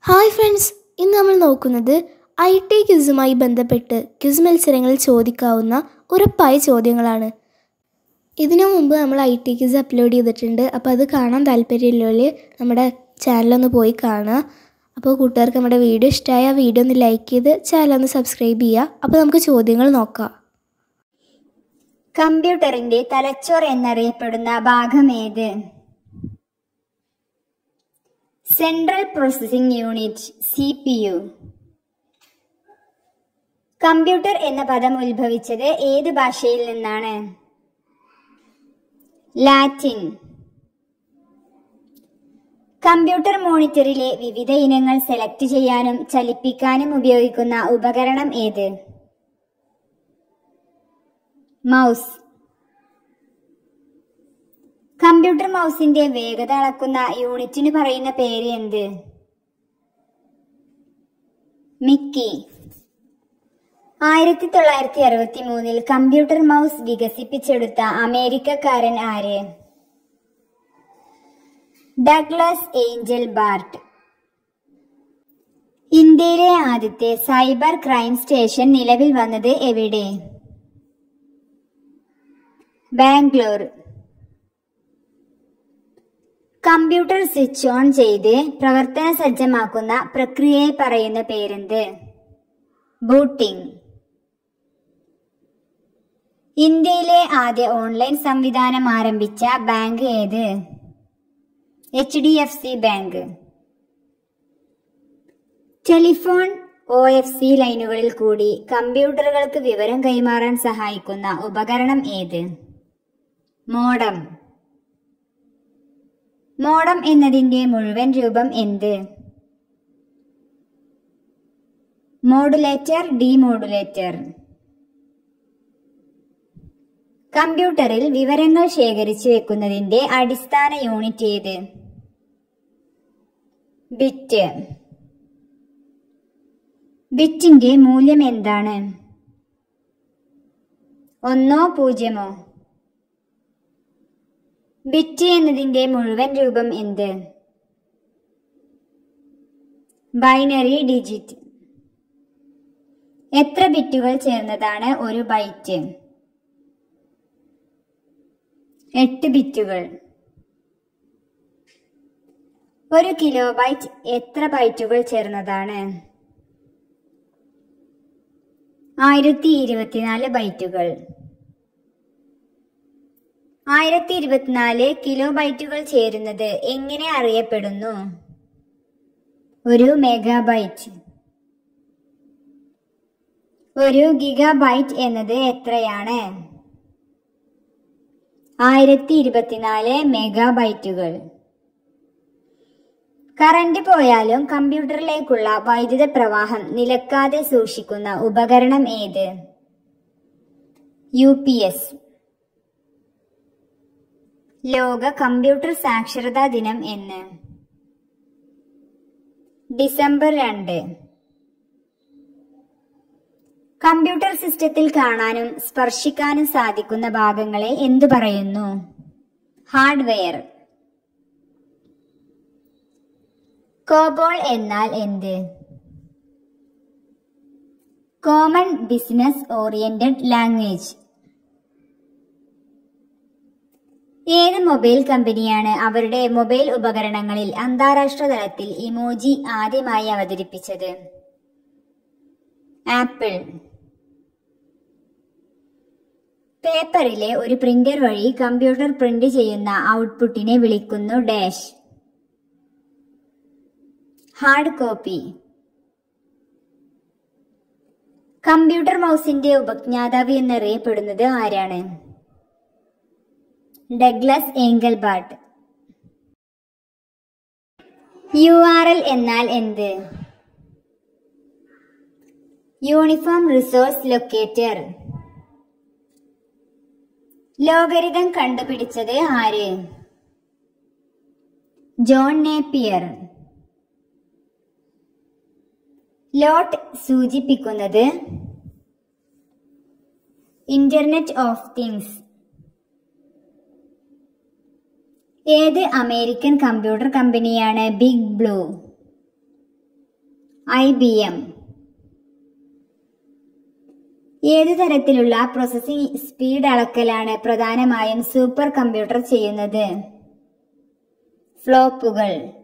hi friends ഇന്ന് നമ്മൾ നോക്കുന്നത് ഐ ടി ക്വിസുമായി ബന്ധപ്പെട്ട് ക്വിസ് മത്സരങ്ങളിൽ ചോദിക്കാവുന്ന ഉറപ്പായ ചോദ്യങ്ങളാണ് ഇതിനു മുമ്പ് നമ്മൾ ഐ ടി ക്വിസ് അപ്ലോഡ് ചെയ്തിട്ടുണ്ട് അപ്പോൾ അത് കാണാൻ താല്പര്യമുള്ളവർ നമ്മുടെ ചാനലൊന്ന് പോയി കാണുക അപ്പോൾ കൂട്ടുകാർക്ക് നമ്മുടെ വീഡിയോ ഇഷ്ടമായ വീഡിയോ ഒന്ന് ലൈക്ക് ചെയ്ത് ചാനൽ ഒന്ന് സബ്സ്ക്രൈബ് ചെയ്യുക അപ്പോൾ നമുക്ക് ചോദ്യങ്ങൾ നോക്കാം കമ്പ്യൂട്ടറിന്റെ തലച്ചോർ എന്നറിയപ്പെടുന്ന ഭാഗം ഏത് central processing unit C P U computer എന്ന പദം ഉത്ഭവിച്ചത് ഏത് ഭാഷയിൽ നിന്നാണ് ലാറ്റിൻ കമ്പ്യൂട്ടർ മോണിറ്ററിലെ വിവിധ ഇനങ്ങൾ സെലക്ട് ചെയ്യാനും ചലിപ്പിക്കാനും ഉപയോഗിക്കുന്ന ഉപകരണം ഏത് മൗസ് കമ്പ്യൂട്ടർ മൗസിന്റെ വേഗത അളക്കുന്ന യൂണിറ്റിന് പറയുന്ന പേര് എന്ത് മിക്കി ആയിരത്തി തൊള്ളായിരത്തി അറുപത്തി മൂന്നിൽ കമ്പ്യൂട്ടർ മൗസ് വികസിപ്പിച്ചെടുത്ത അമേരിക്കക്കാരൻ ആര് ഡഗ്ലസ് ഏഞ്ചൽ ബാർട്ട് ഇന്ത്യയിലെ ആദ്യത്തെ സൈബർ ക്രൈം സ്റ്റേഷൻ നിലവിൽ വന്നത് എവിടെ ബാംഗ്ലൂർ കമ്പ്യൂട്ടർ സ്വിച്ച് ഓൺ ചെയ്ത് പ്രവർത്തന സജ്ജമാക്കുന്ന പ്രക്രിയയെ പറയുന്ന പേരെന്ത് ബൂട്ടിംഗ് ഇന്ത്യയിലെ ആദ്യ ഓൺലൈൻ സംവിധാനം ആരംഭിച്ച ബാങ്ക് ഏത് H D F C bank telephone O F C ലൈനുകളിൽ കൂടി കമ്പ്യൂട്ടറുകൾക്ക് വിവരം കൈമാറാൻ സഹായിക്കുന്ന ഉപകരണം ഏത് മോഡം മോഡം എന്നതിന്റെ മുഴുവൻ രൂപം എന്ത് മോഡുലേറ്റർ ഡിമോഡുലേറ്റർ കമ്പ്യൂട്ടറിൽ വിവരങ്ങൾ ശേഖരിച്ചു വെക്കുന്നതിന്റെ അടിസ്ഥാന യൂണിറ്റ് ഏത് ബിറ്റ് ബിറ്റിന്റെ മൂല്യം എന്താണ് ഒന്നോ പൂജ്യമോ ബിറ്റ് എന്നതിന്റെ മുഴുവൻ രൂപം എന്ത് ബൈനറി ഡിജിറ്റ് എത്ര ബിറ്റുകൾ ചേർന്നതാണ് ഒരു ബൈറ്റ് എട്ട് ബിറ്റുകൾ ഒരു കിലോ ബൈറ്റ് എത്ര ബൈറ്റുകൾ ചേർന്നതാണ് ആയിരത്തി ഇരുപത്തിനാല് ബൈറ്റുകൾ ആയിരത്തി ഇരുപത്തിനാല് കിലോ ബൈറ്റുകൾ ചേരുന്നത് എങ്ങനെ അറിയപ്പെടുന്നു ഒരു മെഗാബൈറ്റ് ഒരു ഗിഗാബൈറ്റ് എന്നത് എത്രയാണ് ആയിരത്തി ഇരുപത്തിനാല് മെഗാബൈറ്റുകൾ കറന്റ് പോയാലും കമ്പ്യൂട്ടറിലേക്കുള്ള വൈദ്യുത പ്രവാഹം നിലക്കാതെ സൂക്ഷിക്കുന്ന ഉപകരണം ഏത് യു പി എസ് ലോക കമ്പ്യൂട്ടർ സാക്ഷരതാ ദിനം എന്ന് ഡിസംബർ രണ്ട് കമ്പ്യൂട്ടർ സിസ്റ്റത്തിൽ കാണാനും സ്പർശിക്കാനും സാധിക്കുന്ന ഭാഗങ്ങളെ എന്തു പറയുന്നു ഹാർഡ്വെയർ കോബോൾ എന്നാൽ എന്ത് കോമൺ ബിസിനസ് ഓറിയന്റഡ് ലാംഗ്വേജ് ഏത് മൊബൈൽ കമ്പനിയാണ് അവരുടെ മൊബൈൽ ഉപകരണങ്ങളിൽ അന്താരാഷ്ട്ര തലത്തിൽ ഇമോജി ആദ്യമായി അവതരിപ്പിച്ചത് ആപ്പിൾ പേപ്പറിലെ ഒരു പ്രിന്റർ വഴി കമ്പ്യൂട്ടർ പ്രിന്റ് ചെയ്യുന്ന ഔട്ട്പുട്ടിനെ വിളിക്കുന്നു ഡാഷ് ഹാർഡ് കോപ്പി കമ്പ്യൂട്ടർ മൗസിന്റെ ഉപജ്ഞാതാവ് എന്നറിയപ്പെടുന്നത് ആരാണ് Douglas Engelbart U R L എന്നാൽ എന്ത് യൂണിഫോം റിസോഴ്സ് ലൊക്കേറ്റർ ലോകരിതം കണ്ടുപിടിച്ചത് ആര് ജോൺ നേപ്പിയർ ലോട്ട് സൂചിപ്പിക്കുന്നത് ഇന്റർനെറ്റ് ഓഫ് തിങ്സ് ഏത് അമേരിക്കൻ കമ്പ്യൂട്ടർ കമ്പനിയാണ് big blue I B M ഏതു തരത്തിലുള്ള പ്രോസസ്സിംഗ് സ്പീഡ് അളക്കലാണ് പ്രധാനമായും സൂപ്പർ കമ്പ്യൂട്ടർ ചെയ്യുന്നത് ഫ്ലോപ്പുകൾ